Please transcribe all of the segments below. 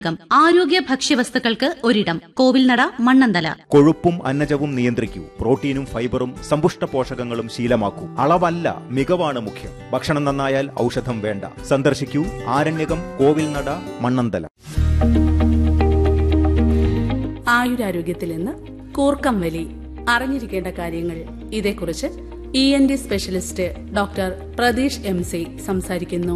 come ആരോഗ്യ ഭക്ഷ്യവസ്തുക്കൾക്ക് ഒരിടം കോവിൽനട മണ്ണന്തല കൊഴുപ്പും അന്നജവും നിയന്ത്രിക്കൂ പ്രോട്ടീനും ഫൈബറും സമ്പുഷ്ട പോഷകങ്ങളും ശീലമാക്കൂ അളവല്ല മികവാണ് മുഖ്യം ഭക്ഷണം നന്നായാൽ ഔഷധം വേണ്ട സന്ദർശിക്കൂ ആരണ്യകം കോവിൽനട മണ്ണന്തല ആയുരാരോഗ്യത്തിൽ നിന്ന് കൂർക്കം വലി അറിഞ്ഞിരിക്കേണ്ട കാര്യങ്ങൾ ഇതേക്കുറിച്ച് E N T specialist doctor Pratheesh M C സംസാരിക്കുന്നു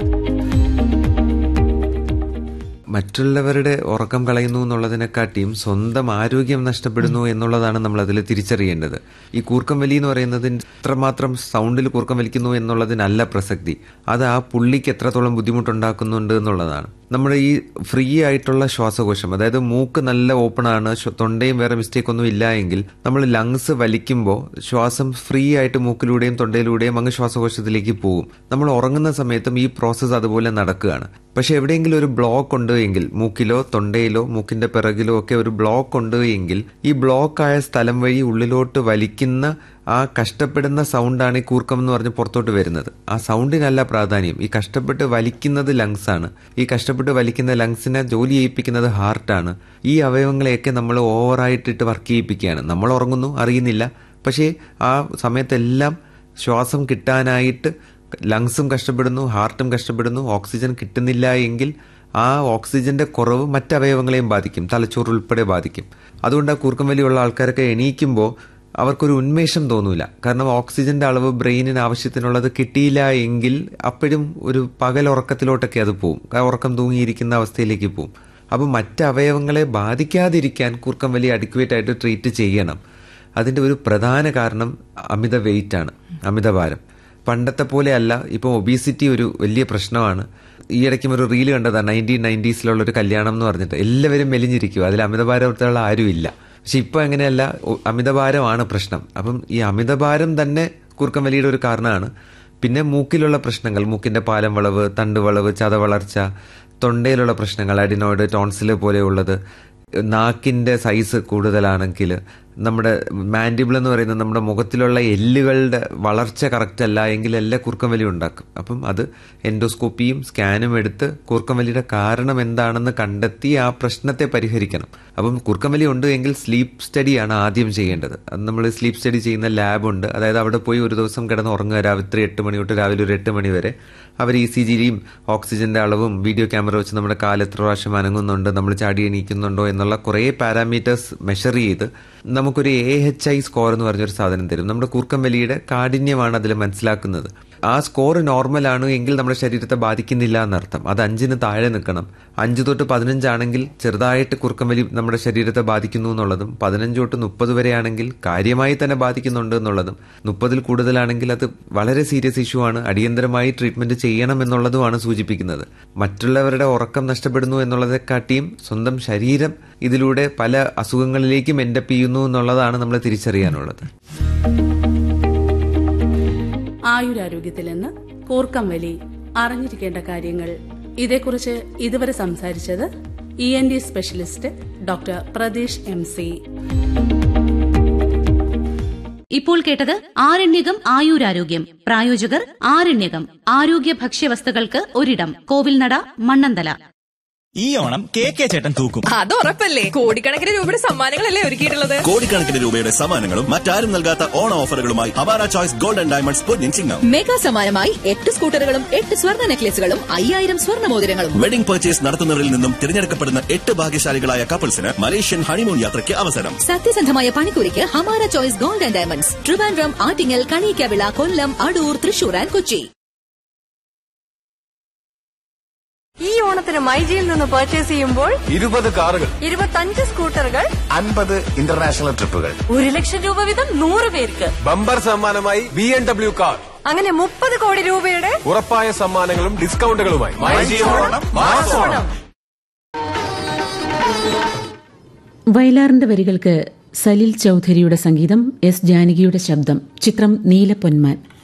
മറ്റുള്ളവരുടെ ഉറക്കം കളയുന്നു എന്നുള്ളതിനെക്കാട്ടിയും സ്വന്തം ആരോഗ്യം നഷ്ടപ്പെടുന്നു എന്നുള്ളതാണ് നമ്മൾ അതിൽ തിരിച്ചറിയേണ്ടത് ഈ കൂർക്കം വലി എന്ന് പറയുന്നത് എത്രമാത്രം സൗണ്ടിൽ കൂർക്കം വലിക്കുന്നു എന്നുള്ളതിനല്ല പ്രസക്തി അത് ആ പുള്ളിക്ക് എത്രത്തോളം ബുദ്ധിമുട്ടുണ്ടാക്കുന്നുണ്ട് എന്നുള്ളതാണ് നമ്മുടെ ഈ ഫ്രീ ആയിട്ടുള്ള ശ്വാസകോശം അതായത് മൂക്ക് നല്ല ഓപ്പൺ ആണ് ശ്വ- തൊണ്ടയും വേറെ മിസ്റ്റേക്ക് ഒന്നും ഇല്ല എങ്കിൽ നമ്മൾ ലങ്സ് വലിക്കുമ്പോൾ ശ്വാസം ഫ്രീ ആയിട്ട് മൂക്കിലൂടെയും തൊണ്ടയിലൂടെയും അങ്ങ് ശ്വാസകോശത്തിലേക്ക് പോകും നമ്മൾ ഉറങ്ങുന്ന സമയത്തും ഈ പ്രോസസ്സ് അതുപോലെ നടക്കുകയാണ് പക്ഷെ എവിടെയെങ്കിലും ഒരു ബ്ലോക്ക് ഉണ്ട് എങ്കിൽ മൂക്കിലോ തൊണ്ടയിലോ മൂക്കിന്റെ പിറകിലോ ഒക്കെ ഒരു ബ്ലോക്ക് ഉണ്ട് എങ്കിൽ ഈ ബ്ലോക്ക് ആയ സ്ഥലം വഴി ഉള്ളിലോട്ട് വലിക്കുന്ന ആ കഷ്ടപ്പെടുന്ന സൗണ്ടാണ് ഈ കൂർക്കം എന്ന് പറഞ്ഞ് പുറത്തോട്ട് വരുന്നത് ആ സൗണ്ടിനല്ല പ്രാധാന്യം ഈ കഷ്ടപ്പെട്ട് വലിക്കുന്നത് ലങ്സ് ആണ് ഈ കഷ്ടപ്പെട്ട് വലിക്കുന്ന ലങ്സിനെ ജോലി ചെയ്യിപ്പിക്കുന്നത് ഹാർട്ടാണ് ഈ അവയവങ്ങളെയൊക്കെ നമ്മൾ ഓവറായിട്ടിട്ട് വർക്ക് ചെയ്യിപ്പിക്കുകയാണ് നമ്മൾ ഉറങ്ങുന്നു അറിയുന്നില്ല പക്ഷേ ആ സമയത്തെല്ലാം ശ്വാസം കിട്ടാനായിട്ട് ലങ്സും കഷ്ടപ്പെടുന്നു ഹാർട്ടും കഷ്ടപ്പെടുന്നു ഓക്സിജൻ കിട്ടുന്നില്ല എങ്കിൽ ആ ഓക്സിജന്റെ കുറവ് മറ്റ് അവയവങ്ങളെയും ബാധിക്കും തലച്ചോറ് ഉൾപ്പെടെ ബാധിക്കും അതുകൊണ്ട് ആ കൂർക്കം വലിയുള്ള ആൾക്കാരൊക്കെ എണീക്കുമ്പോൾ അവർക്കൊരു ഉന്മേഷം തോന്നൂല കാരണം ഓക്സിജന്റെ അളവ് ബ്രെയിനിന് ആവശ്യത്തിനുള്ളത് കിട്ടിയില്ല എങ്കിൽ അപ്പോഴും ഒരു പകൽ ഉറക്കത്തിലോട്ടൊക്കെ അത് പോവും ആ ഉറക്കം തൂങ്ങിയിരിക്കുന്ന അവസ്ഥയിലേക്ക് പോവും അപ്പോൾ മറ്റ് അവയവങ്ങളെ ബാധിക്കാതിരിക്കാൻ കൂർക്കം വലി അഡിക്വേറ്റ് ആയിട്ട് ട്രീറ്റ് ചെയ്യണം അതിന്റെ ഒരു പ്രധാന കാരണം അമിത വെയിറ്റ് ആണ് അമിതഭാരം പണ്ടത്തെ പോലെ അല്ല ഇപ്പം ഒബീസിറ്റി ഒരു വലിയ പ്രശ്നമാണ് ഈ ഇടയ്ക്കും ഒരു റീല് കണ്ടതാണ് നയൻറ്റീൻ നയൻറ്റീസിലുള്ള ഒരു കല്യാണം എന്ന് പറഞ്ഞിട്ട് എല്ലാവരും മെലിഞ്ഞിരിക്കും അതിൽ അമിതഭാരത്തുള്ള ആരും ഇല്ല പക്ഷെ ഇപ്പൊ അങ്ങനെയല്ല ഒ- അമിതഭാരമാണ് പ്രശ്നം അപ്പം ഈ അമിതഭാരം തന്നെ കൂർക്കം വലിയുടെ ഒരു കാരണമാണ് പിന്നെ മൂക്കിലുള്ള പ്രശ്നങ്ങൾ മൂക്കിന്റെ പാലം വളവ് തണ്ട് വളവ് ചതവളർച്ച തൊണ്ടയിലുള്ള പ്രശ്നങ്ങൾ അഡിനോയിഡ് ടോൺസില് പോലെയുള്ളത് നാക്കിന്റെ സൈസ് കൂടുതലാണെങ്കിൽ നമ്മുടെ മാൻഡിബിൾ എന്ന് പറയുന്നത് നമ്മുടെ മുഖത്തിലുള്ള എല്ലുകളുടെ വളർച്ച കറക്റ്റ് അല്ല എങ്കിൽ എല്ലാ കൂർക്കം വലി ഉണ്ടാക്കും അപ്പം അത് എൻഡോസ്കോപ്പിയും സ്കാനും എടുത്ത് കൂർക്കം വലിയുടെ കാരണം എന്താണെന്ന് കണ്ടെത്തി ആ പ്രശ്നത്തെ പരിഹരിക്കണം അപ്പം കൂർക്കം വലി ഉണ്ട് എങ്കിൽ സ്ലീപ്പ് സ്റ്റഡിയാണ് ആദ്യം ചെയ്യേണ്ടത് അത് നമ്മൾ സ്ലീപ്പ് സ്റ്റഡി ചെയ്യുന്ന ലാബുണ്ട് അതായത് അവിടെ പോയി ഒരു ദിവസം കിടന്ന് ഉറങ്ങുക രാത്രി എട്ട് മണി തൊട്ട് രാവിലെ ഒരു എട്ട് മണി വരെ അവർ ഇ സി ജിയും ഓക്സിജന്റെ അളവും വീഡിയോ ക്യാമറ വെച്ച് നമ്മുടെ കാല് എത്ര പ്രാവശ്യം അനങ്ങുന്നുണ്ട് നമ്മൾ ചാടി എണീക്കുന്നുണ്ടോ എന്നുള്ള കുറേ പാരാമീറ്റേഴ്സ് മെഷർ ചെയ്ത് നമുക്കൊരു എ എച്ച് ഐ സ്കോർ എന്ന് പറഞ്ഞൊരു സാധനം തരും നമ്മുടെ കൂർക്കം വലിയുടെ കാഠിന്യമാണ് അതിൽ മനസ്സിലാക്കുന്നത് ആ സ്കോർ നോർമൽ ആണ് എങ്കിൽ നമ്മുടെ ശരീരത്തെ ബാധിക്കുന്നില്ല എന്നർത്ഥം അത് അഞ്ചിന് താഴെ നിൽക്കണം അഞ്ച് തൊട്ട് പതിനഞ്ചാണെങ്കിൽ ചെറുതായിട്ട് കുറുക്കം വലി നമ്മുടെ ശരീരത്തെ ബാധിക്കുന്നു എന്നുള്ളതും പതിനഞ്ച് തൊട്ട് മുപ്പത് വരെ ആണെങ്കിൽ കാര്യമായി തന്നെ ബാധിക്കുന്നുണ്ട് എന്നുള്ളതും മുപ്പതിൽ കൂടുതലാണെങ്കിൽ അത് വളരെ സീരിയസ് ഇഷ്യൂ ആണ് അടിയന്തരമായി ട്രീറ്റ്മെന്റ് ചെയ്യണം എന്നുള്ളതുമാണ് സൂചിപ്പിക്കുന്നത് മറ്റുള്ളവരുടെ ഉറക്കം നഷ്ടപ്പെടുന്നു എന്നുള്ളതെക്കാട്ടിയും സ്വന്തം ശരീരം ഇതിലൂടെ പല അസുഖങ്ങളിലേക്കും എൻഡപ്പ് ചെയ്യുന്നു എന്നുള്ളതാണ് നമ്മൾ തിരിച്ചറിയാനുള്ളത് ആയുരാരോഗ്യത്തിൽ നിന്ന് കൂർക്കം വലി അറിഞ്ഞിരിക്കേണ്ട കാര്യങ്ങൾ ഇതേക്കുറിച്ച് ഇതുവരെ സംസാരിച്ചത് E N T specialist doctor Pratheesh M C ഇപ്പോൾ കേട്ടത് ആരണ്യകം ആയുരാരോഗ്യം പ്രായോജകർ ആരണ്യകം ആരോഗ്യ ഭക്ഷ്യവസ്തുക്കൾക്ക് ഒരിടം കോവിൽനട മണ്ണന്തല ഈ ഓണം കെ കെ ചേട്ടൻ തൂക്കും അത് ഉറപ്പല്ലേ കോടിക്കണക്കിന് രൂപയുടെ സമ്മാനങ്ങളല്ലേ ഒരുക്കിയിട്ടുള്ളത് കോടിക്കണക്കിന് രൂപയുടെ സമ്മാനങ്ങളും മറ്റാരും നൽകാത്ത ഓണ ഓഫറുകളുമായി അവാര ചോയ്സ് ഗോൾഡ് ആൻഡ് ഡയമണ്ട്സ് പൊന്നിൻ ചിങ്ങം മെഗാ സമ്മാനമായി എട്ട് സ്കൂട്ടറുകളും എട്ട് സ്വർണ്ണ നെക്ലേസുകളും അയ്യായിരം സ്വർണ്ണ മോതിരങ്ങളും വെഡിംഗ് പർച്ചേസ് നടത്തുന്നവരിൽ നിന്നും തിരഞ്ഞെടുക്കപ്പെടുന്ന എട്ട് ഭാഗ്യശാലികളായ കപ്പിൾസിന് മലേഷ്യൻ ഹണിമൂൺ യാത്രയ്ക്ക് അവസരം സത്യസന്ധമായ പണിക്കൂലിക്ക് Hamara choice gold and diamonds Trivandrum Attingal Kaniyakkavila Kollam Adoor Thrissur and Kochi ഈ ഓണത്തിന് മൈജിയിൽ നിന്ന് പർച്ചേസ് ചെയ്യുമ്പോൾ ഇരുപത് കാറുകൾ ഇരുപത്തഞ്ച് സ്കൂട്ടറുകൾ അൻപത് ഇന്റർനാഷണൽ ട്രിപ്പുകൾ ഒരു ലക്ഷം രൂപ വീതം നൂറ് പേർക്ക് ബമ്പർ സമ്മാനമായി ബി എം ഡബ്ല്യു കാർ അങ്ങനെ മുപ്പത് കോടി രൂപയുടെ ഉറപ്പായ സമ്മാനങ്ങളും ഡിസ്കൗണ്ടുകളുമായി ഓണം വയലാറിന്റെ വരികൾക്ക് സലിൽ ചൌധരിയുടെ സംഗീതം എസ് ജാനകിയുടെ ശബ്ദം ചിത്രം നീലപ്പൊന്മാൻ